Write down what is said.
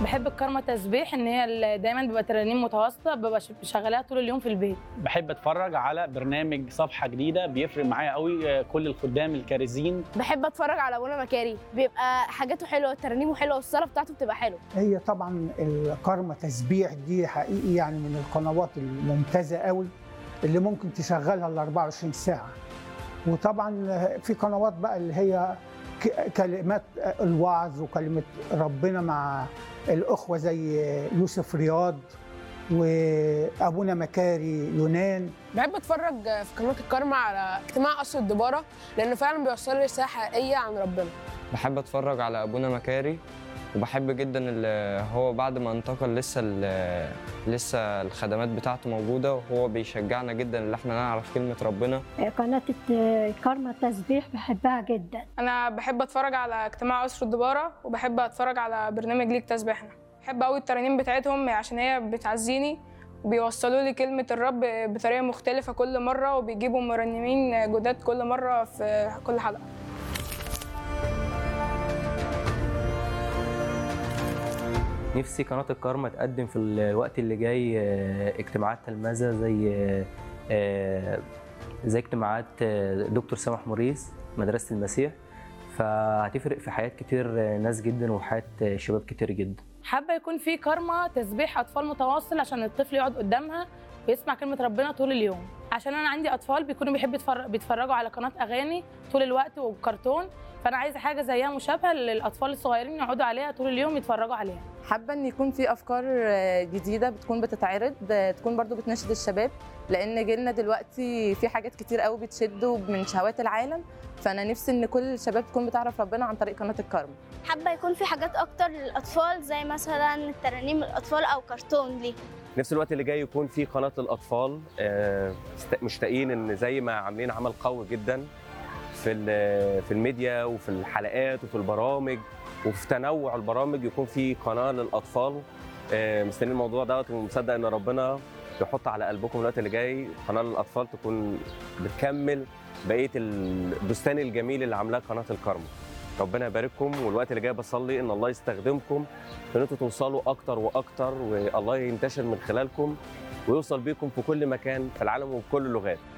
بحب الكارما تسبيح ان هي ال- دايما بيبقى ترانيم متواصله ببقى ش- شغالاها طول اليوم في البيت بحب اتفرج على برنامج صفحه جديده بيفرق معايا قوي آه، كل الخدام الكارزين بحب اتفرج على ابونا مكاري بيبقى حاجاته حلوه ترانيمه حلوه والصلاه بتاعته بتبقى حلوه هي طبعا الكارما تسبيح دي حقيقي يعني من القنوات الممتازه قوي اللي ممكن تشغلها ال 24 ساعه وطبعا في قنوات بقى اللي هي ك- كلمات الوعظ وكلمه ربنا مع الاخوه زي يوسف رياض وابونا مكاري يونان بحب اتفرج في قناه الكارما على اجتماع قصر الدباره لانه فعلا بيوصل لي رساله حقيقيه عن ربنا بحب اتفرج على ابونا مكاري وبحب جدا ال- هو بعد ما انتقل لسه ال- لسه الخدمات بتاعته موجوده وهو بيشجعنا جدا ان احنا نعرف كلمه ربنا قناة كارما التسبيح بحبها جدا انا بحب اتفرج على اجتماع اسر الدباره وبحب اتفرج على برنامج ليك تسبيحنا بحب قوي الترانيم بتاعتهم عشان هي بتعزيني وبيوصلوا لي كلمة الرب بطريقة مختلفة كل مرة وبيجيبوا مرنمين جداد كل مرة في كل حلقة نفسي قناة الكارما تقدم في الوقت اللي جاي آه، اجتماعات تلمذة زي آه، آه، زي اجتماعات آه، دكتور سامح موريس مدرسة المسيح فهتفرق في حياة كتير آه، ناس جدا وحياة آه، شباب كتير جدا حابه يكون في كارما تسبيح اطفال متواصل عشان الطفل يقعد قدامها ويسمع كلمه ربنا طول اليوم عشان انا عندي اطفال بيكونوا بيحبوا يتفرج بيتفرجوا على قناه اغاني طول الوقت وكرتون فانا عايزه حاجه زيها مشابهه للاطفال الصغيرين يقعدوا عليها طول اليوم يتفرجوا عليها حابه ان يكون في افكار آه، جديده بتكون بتتعرض آه، تكون برضو بتناشد الشباب لان جيلنا دلوقتي في حاجات كتير قوي بتشده من شهوات العالم فانا نفسي ان كل الشباب تكون بتعرف ربنا عن طريق قناه الكرم حابه يكون في حاجات اكتر للاطفال زي مثلا ترانيم الاطفال او كرتون ليه نفس الوقت اللي جاي يكون في قناه الاطفال آه، مست- مشتاقين ان زي ما عاملين عمل قوي جدا في ال- في الميديا وفي الحلقات وفي البرامج وفي تنوع البرامج يكون في قناه للاطفال آه، مستنيين الموضوع دوت ومصدق ان ربنا يحط على قلبكم الوقت اللي جاي قناه للاطفال تكون بتكمل بقيه البستان الجميل اللي عاملاه قناه الكرم ربنا يبارككم والوقت اللي جاي بصلي ان الله يستخدمكم في ان انتوا توصلوا اكتر واكتر والله ينتشر من خلالكم ويوصل بيكم في كل مكان في العالم وبكل اللغات